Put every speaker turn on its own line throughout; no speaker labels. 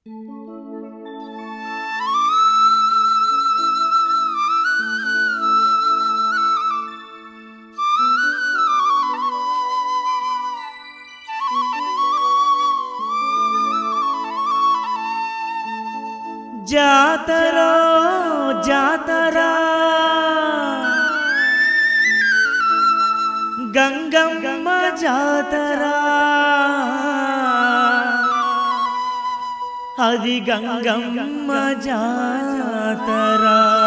జాతర జాతర గంగమ్మ జాతర అది గంగమ్మ జాతర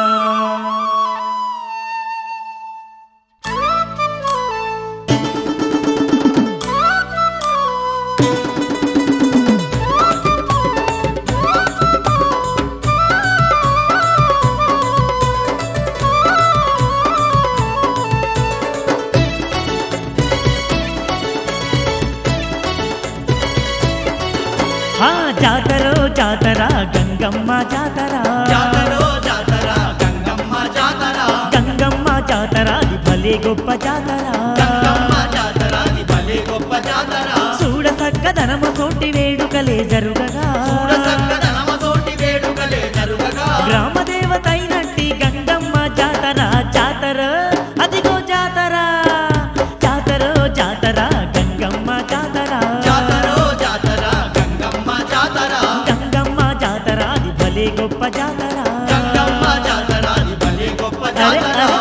ఆ జాతర జాతర గంగమ్మ జాతర
జాతరో జాతర గంగమ్మ జాతర
గంగమ్మ జాతర అది భలే గొప్ప జాతర
గంగమ్మ జాతర అది భలే గొప్ప జాతర
చూడ సక్కదనము తోటి వేడుకలే జరుగగా
చూడ చక్కదనమ తోటి వేడుకలే జరుగగా
గ్రామ దేవత అయినట్టి గంగమ్మ జాతర జాతర అదిగో జాతర జాతర జాతర గంగమ్మ జాతర
జాతరో జాతర గంగమ్మ జాతర
గంగమ్మ జాతర అది భలే గొప్ప జాతర
గంగమ్మ జాతర అది భలే గొప్ప
అరే,
జాతర
అరే.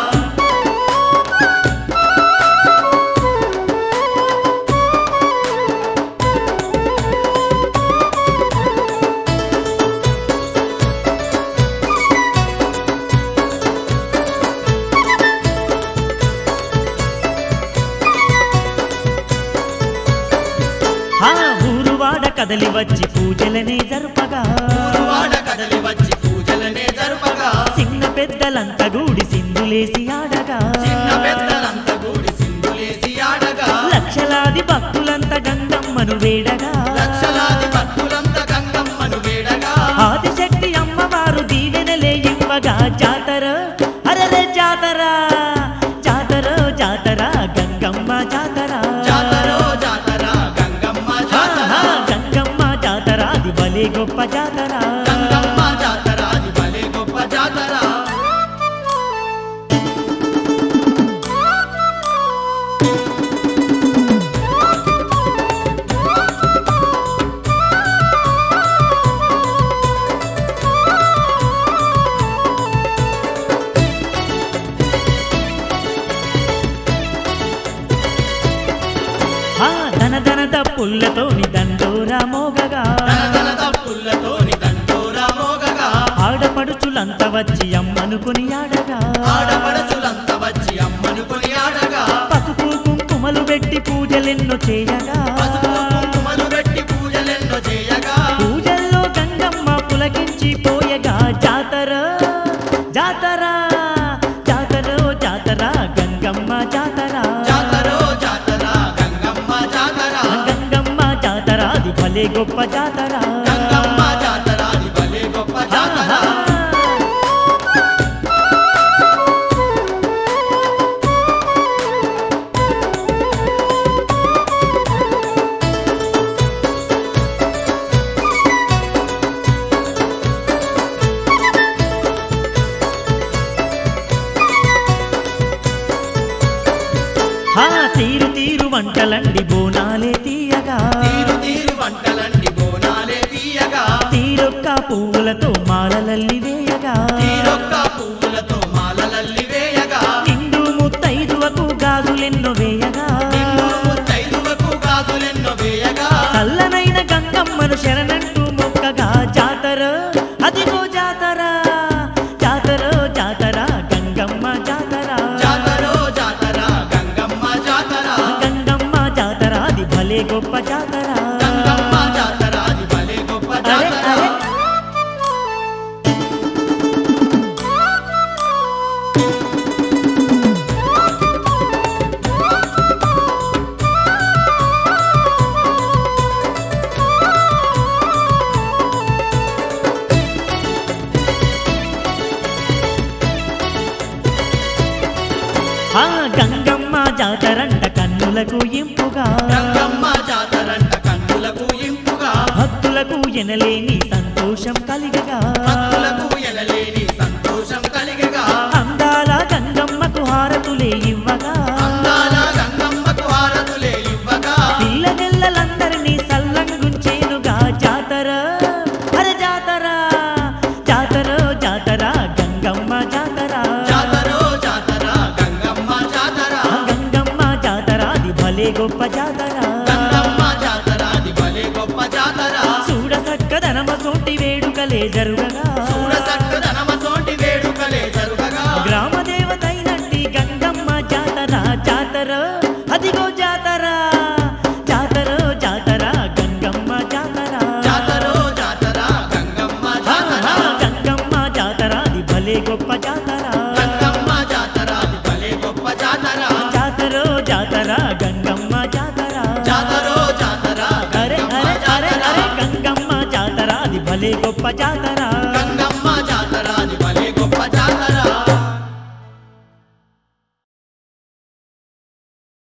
ఆ ఊరువాడ కదలి వచ్చి పూజలనే జరుపగా
వాడ కదలి వచ్చి పూజలనే జరుపగా
చిన్న పెద్దలంతా గూడి సింధులేసి ఆడగా
చిన్న పెద్దలంతా కూడి సింధులేసి ఆడగా
లక్షలాది భక్తులంతా గంగమ్మను వేడగా
లక్షలాది భక్తులంతా గంగమ్మను వేడగా
ఆదిశక్తి అమ్మవారు దీవెనలే ఇవ్వగా జాతర అరరే జాతర జాతర జాతర గంగమ్మ జాతర
జాతరో జాతర గంగమ్మ జాతర
ఆహా, గంగమ్మ జాతర అది భలే గొప్ప జాతర
గంగమ్మ జాతర అది భలే గొప్ప జాతర
ఆ ధన ధన పుల్లతోని దండోరా మోగగా
తన తప్పులతోని దండోరా మోగగా
ఆడపడుచులంత వచ్చి అమ్మనుకుని ఆడగా
ఆడపడచులంతా వచ్చి అమ్మను కొని ఆడగా
పసుపు కుంకుమలు పెట్టి పూజలెన్నో చేయగా
పసుపు కుంకుమలు పెట్టి పూజలెన్నో చేయగా
పూజల్లో గంగమ్మ పులకించి పోయగా జాతర జాతర జాతర జాతర గంగమ్మ జాతర
జాతరో జాతర గంగమ్మ జాతర
గంగమ్మ జాతర అది భలే గొప్ప జాతర
గంగమ్మ జాతర అది భలే గొప్ప జాతర
ఆహా. ఆ తీరు తీరు వంటలండి బోనాలే తీయగా
తీరు తీరు వంటలన్నీ బోనాలే తీయగా
తీరొక్క పువ్వులతో మాలలల్లి వేయగా
తీరొక్క పువ్వులతో మాలలల్లి వేయగా
నిండు ముత్తైదువకు గాజులెన్నో వేయగా
నిన్ను ముత్తైదువకు గాజులెన్నో వేయగా
చల్లనైన గంగమ్మను శరణంటూ మొక్కగా జాతర అదిగో జాతర జాతర జాతర గంగమ్మ జాతర
జాతరో జాతర గంగమ్మ జాతర
గంగమ్మ జాతర అది భలే గొప్ప జాతర
గంగమ్మ జాతర అది భలే గొప్ప
అరే
జాతర
అరే ఆ గంగమ్మ జాతరంట కన్నులకు ఇంపుగా
గంగమ్మ జాతరంట కన్నులకు ఇంపుగా
భక్తులకు ఎనలేని సంత సంతోషం కలిగగా
భక్తులకు ఎనలేని సంతోషం కలిగగా
అందాల గంగమ్మకు హారతులే ఇవ్వగా
అందాల గంగమ్మకు హారతులే ఇవ్వగా
పిల్ల నెల్లలందరినీ సల్లంగుంచేనుగా జాతర అరే జాతర జాతర జాతర గంగమ్మ జాతర
జాతరో జాతర గంగమ్మ జాతర
ఆ గంగమ్మ జాతర అది భలే గొప్ప జాతర
గంగమ్మ జాతర అది భలే గొప్ప జాతర
చూడ చక్కదనమ సోటి వేడుకలే జరుగగా
చూడ చక్కదనమ తోటి వేడుకలే జరుగగా
గ్రామ దేవతైనట్టి గంగమ్మ జాతర జాతర అదిగో జాతర జాతర జాతర గంగమ్మ జాతర
జాతరో జాతర గంగమ్మ జాతర
ఆహా, గంగమ్మ జాతర అది భలే గొప్ప జాతర
గంగమ్మ జాతర అది భలే గొప్ప జాతర
జాతర జాతర గంగమ్మ జాతర
జాతరో జాతర
అరే
గంగమ్మ
అరే అరే
జాతర
అరే గంగమ్మ జాతర అది భలే గొప్ప జాతర
గంగమ్మ